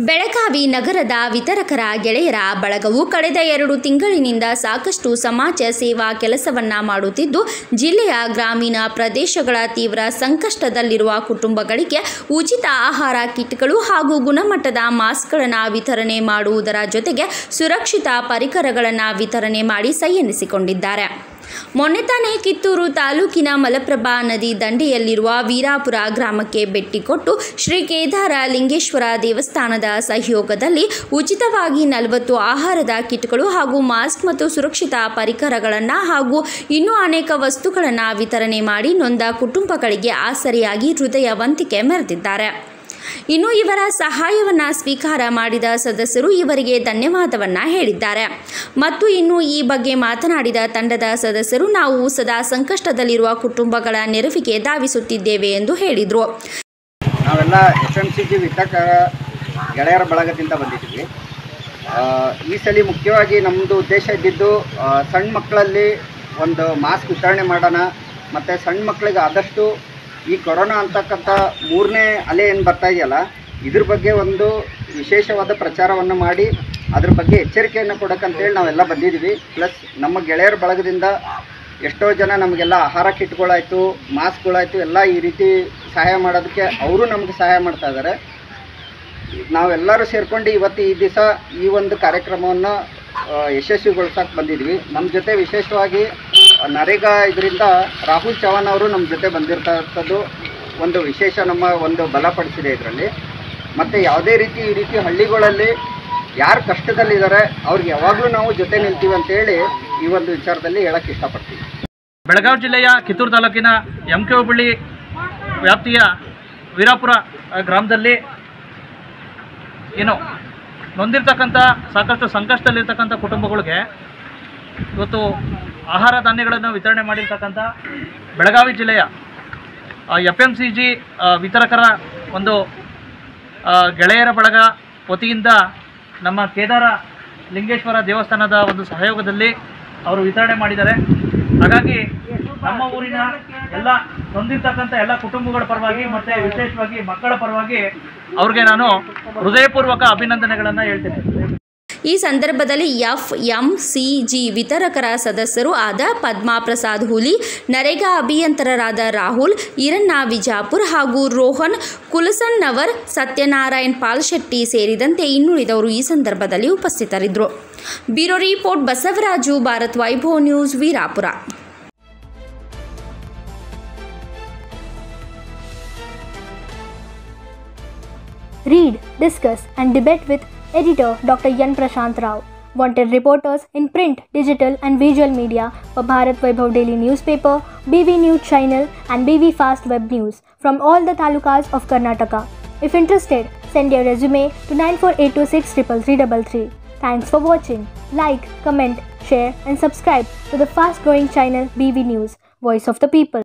ಬೆಳಗಾವಿ ನಗರದ ವಿತರಕರ ಗೆಳೆಯರ ಬಳಗವು ಕಳೆದ ಎರಡು ತಿಂಗಳಿನಿಂದ ಸಾಕಷ್ಟು ಸಮಾಜ ಸೇವಾ ಕೆಲಸವನ್ನ ಮಾಡುತ್ತಿದ್ದು ಜಿಲ್ಲೆಯ ಗ್ರಾಮೀಣ ಪ್ರದೇಶಗಳ ತೀವ್ರ ಸಂಕಷ್ಟದಲ್ಲಿರುವ ಕುಟುಂಬಗಳಿಗೆ ಉಚಿತ ಆಹಾರ ಕಿಟ್ಗಳು ಹಾಗೂ ಗುಣಮಟ್ಟದ ಮಾಸ್ಕ್ಗಳನ್ನು ವಿತರಣೆ ಮಾಡುವುದರ ಜೊತೆಗೆ ಸುರಕ್ಷಿತ ಪರಿಕರಗಳನ್ನು ವಿತರಣೆ ಮಾಡಿ ಸೈ ಎನ್ನಿಸಿಕೊಂಡಿದ್ದಾರೆ ಮೊನ್ನೆ ತಾನೇ ಕಿತ್ತೂರು ತಾಲೂಕಿನ ಮಲಪ್ರಭಾ ನದಿ ದಂಡೆಯಲ್ಲಿರುವ ವೀರಾಪುರ ಗ್ರಾಮಕ್ಕೆ ಭೇಟಿ ಕೊಟ್ಟು ಶ್ರೀ ಕೇದಾರ ಲಿಂಗೇಶ್ವರ ದೇವಸ್ಥಾನದ ಸಹಯೋಗದಲ್ಲಿ ಉಚಿತವಾಗಿ ನಲವತ್ತು ಆಹಾರದ ಕಿಟ್ಗಳು ಹಾಗೂ ಮಾಸ್ಕ್ ಮತ್ತು ಸುರಕ್ಷಿತ ಪರಿಕರಗಳನ್ನು ಹಾಗೂ ಇನ್ನೂ ಅನೇಕ ವಸ್ತುಗಳನ್ನು ವಿತರಣೆ ಮಾಡಿ ನೊಂದ ಕುಟುಂಬಗಳಿಗೆ ಆಸರೆಯಾಗಿ ಹೃದಯವಂತಿಕೆ ಮೆರೆದಿದ್ದಾರೆ ಇನ್ನು ಇವರ ಸಹಾಯವನ್ನು ಸ್ವೀಕಾರ ಮಾಡಿದ ಸದಸ್ಯರು ಇವರಿಗೆ ಧನ್ಯವಾದವನ್ನ ಹೇಳಿದ್ದಾರೆ ಮತ್ತು ಇನ್ನು ಈ ಬಗ್ಗೆ ಮಾತನಾಡಿದ ತಂಡದ ಸದಸ್ಯರು ನಾವು ಸದಾ ಸಂಕಷ್ಟದಲ್ಲಿರುವ ಕುಟುಂಬಗಳ ನೆರವಿಗೆ ಧಾವಿಸುತ್ತಿದ್ದೇವೆ ಎಂದು ಹೇಳಿದರು ನಾವೆಲ್ಲ ಎಸ್ ಎಮ್ ಸಿ ಜಿ ವಿತರಕ ಗೆಳೆಯರ ಬಳಗದಿಂದ ಬಂದಿದ್ದೀವಿ ಆ, ಈ ಸಲ ಮುಖ್ಯವಾಗಿ ನಮ್ಮದು ಉದ್ದೇಶ ಇದ್ದಿದ್ದು ಆ, ಸಣ್ಣ ಮಕ್ಕಳಲ್ಲಿ ಒಂದು ಮಾಸ್ಕ್ ವಿತರಣೆ ಮಾಡೋಣ ಮತ್ತು ಸಣ್ಣ ಮಕ್ಕಳಿಗೆ ಆದಷ್ಟು ಈ ಕೊರೋನಾ ಅಂತಕ್ಕಂಥ ಮೂರನೇ ಅಲೆ ಏನು ಬರ್ತಾ ಇದೆಯಲ್ಲ ಇದ್ರ ಬಗ್ಗೆ ಒಂದು ವಿಶೇಷವಾದ ಪ್ರಚಾರವನ್ನು ಮಾಡಿ ಅದ್ರ ಬಗ್ಗೆ ಎಚ್ಚರಿಕೆಯನ್ನು ಕೊಡೋಕ್ಕಂತೇಳಿ ನಾವೆಲ್ಲ ಬಂದಿದ್ದೀವಿ ಪ್ಲಸ್ ನಮ್ಮ ಗೆಳೆಯರ ಬಳಗದಿಂದ ಎಷ್ಟೋ ಜನ ನಮಗೆಲ್ಲ ಆಹಾರ ಕಿಟ್ಗಳಾಯಿತು ಮಾಸ್ಕ್ಗಳಾಯಿತು ಎಲ್ಲ ಈ ರೀತಿ ಸಹಾಯ ಮಾಡೋದಕ್ಕೆ ಅವರು ನಮಗೆ ಸಹಾಯ ಮಾಡ್ತಾ ಇದ್ದಾರೆ ನಾವೆಲ್ಲರೂ ಸೇರ್ಕೊಂಡು ಇವತ್ತು ಈ ದಿವಸ ಈ ಒಂದು ಕಾರ್ಯಕ್ರಮವನ್ನು ಯಶಸ್ವಿಗೊಳಿಸಕ್ಕೆ ಬಂದಿದ್ವಿ ನಮ್ಮ ಜೊತೆ ವಿಶೇಷವಾಗಿ ಆ, ನರೇಗಾ ಇದರಿಂದ ರಾಹುಲ್ ಚವಾನ್ ಅವರು ನಮ್ಮ ಜೊತೆ ಬಂದಿರ್ತಕ್ಕಂಥದ್ದು ಒಂದು ವಿಶೇಷ ನಮ್ಮ ಒಂದು ಬಲಪಡಿಸಿದೆ ಇದರಲ್ಲಿ ಮತ್ತು ಯಾವುದೇ ರೀತಿ ಈ ರೀತಿ ಹಳ್ಳಿಗಳಲ್ಲಿ ಯಾರು ಕಷ್ಟದಲ್ಲಿದ್ದಾರೆ ಅವ್ರಿಗೆ ಯಾವಾಗಲೂ ನಾವು ಜೊತೆ ನಿಲ್ತೀವಿ ಅಂತೇಳಿ ಈ ಒಂದು ವಿಚಾರದಲ್ಲಿ ಹೇಳಕ್ಕೆ ಇಷ್ಟಪಡ್ತೀವಿ ಬೆಳಗಾವಿ ಜಿಲ್ಲೆಯ ಕಿತ್ತೂರು ತಾಲೂಕಿನ ಎಂ ಕೆ ಹುಬ್ಬಳ್ಳಿ ವ್ಯಾಪ್ತಿಯ ವೀರಾಪುರ ಆ, ಗ್ರಾಮದಲ್ಲಿ ಏನು ನೊಂದಿರ್ತಕ್ಕಂಥ ಸಾಕಷ್ಟು ಸಂಕಷ್ಟದಲ್ಲಿರ್ತಕ್ಕಂಥ ಕುಟುಂಬಗಳಿಗೆ ಇವತ್ತು ಆಹಾರ ಧಾನ್ಯಗಳನ್ನು ವಿತರಣೆ ಮಾಡಿರ್ತಕ್ಕಂಥ ಬೆಳಗಾವಿ ಜಿಲ್ಲೆಯ ಎಫ್ ಎಮ್ ಸಿ ಜಿ ವಿತರಕರ ಒಂದು ಆ, ಗೆಳೆಯರ ಬಳಗ ವತಿಯಿಂದ ನಮ್ಮ ಕೇದಾರ ಲಿಂಗೇಶ್ವರ ದೇವಸ್ಥಾನದ ಒಂದು ಸಹಯೋಗದಲ್ಲಿ ಅವರು ವಿತರಣೆ ಮಾಡಿದ್ದಾರೆ ಹಾಗಾಗಿ ನಮ್ಮ ಊರಿನ ಎಲ್ಲ ನೊಂದಿರ್ತಕ್ಕಂಥ ಎಲ್ಲ ಕುಟುಂಬಗಳ ಪರವಾಗಿ ಮತ್ತು ವಿಶೇಷವಾಗಿ ಮಕ್ಕಳ ಪರವಾಗಿ ಅವ್ರಿಗೆ ನಾನು ಹೃದಯಪೂರ್ವಕ ಅಭಿನಂದನೆಗಳನ್ನು ಹೇಳ್ತೇನೆ ಈ ಸಂದರ್ಭದಲ್ಲಿ ಎಫ್ ಎಂ ಸಿ ಜಿ ವಿತರಕರ ಸದಸ್ಯರು ಆದ ಪದ್ಮಾ ಪ್ರಸಾದ್ ಹುಲಿ ನರೇಗಾ ಅಭಿಯಂತರರಾದ ರಾಹುಲ್ ಈರಣ್ಣ ವಿಜಾಪುರ್ ಹಾಗೂ ರೋಹನ್ ಕುಲಸನ್ನವರ್ ಸತ್ಯನಾರಾಯಣ್ ಪಾಲ್ಶೆಟ್ಟಿ ಸೇರಿದಂತೆ ಇನ್ನುಳಿದವರು ಈ ಸಂದರ್ಭದಲ್ಲಿ ಉಪಸ್ಥಿತರಿದ್ದರು bureau report Basavaraju Bharat Vaibhav news Veerapura Read, discuss, and debate with editor Dr. Yan Prashant Rao. Wanted reporters in print, digital, and visual media for Bharat Vaibhav Daily Newspaper, BV News Channel, and BV Fast Web News from all the talukas of Karnataka. If interested, send your resume to 9482633333. Thanks for watching. Like, comment, share, and subscribe to the fast growing channel BV News, Voice of the People.